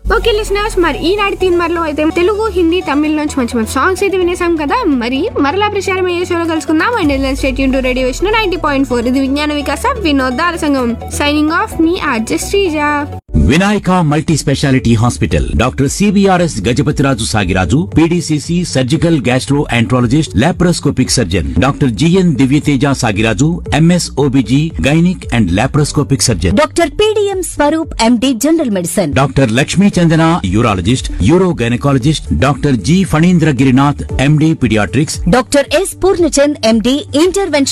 okay listeners మరి ఈనాటి తీన్మర్లో అయితే తెలుగు హిందీ తమిళ నుంచి మంచి మంచి సాంగ్స్ అయితే వినేసాం కదా మరి మరలా ప్రచారం అయ్యే షోలో కలుసుకుందాం and stay tune radio Vishnu ninety point four ఇది విజ్ఞాన వికాస వినోదాల సంఘం సైనింగ్ ఆఫ్ మీ RJ Srija Vinayaka multi speciality hospital doctor C B R S Gajapathiraju Sagiraju P D C C surgical gastroenterologist laparoscopic surgeon doctor G N Divyateja Sagiraju M S O B G gynaec and laparoscopic surgeon doctor P D M Swaroop M D general medicine doctor Lakshmi Chandana urologist uro gynaecologist doctor G Phanindra Girinath M D paediatrics doctor S Purnachand M D intervention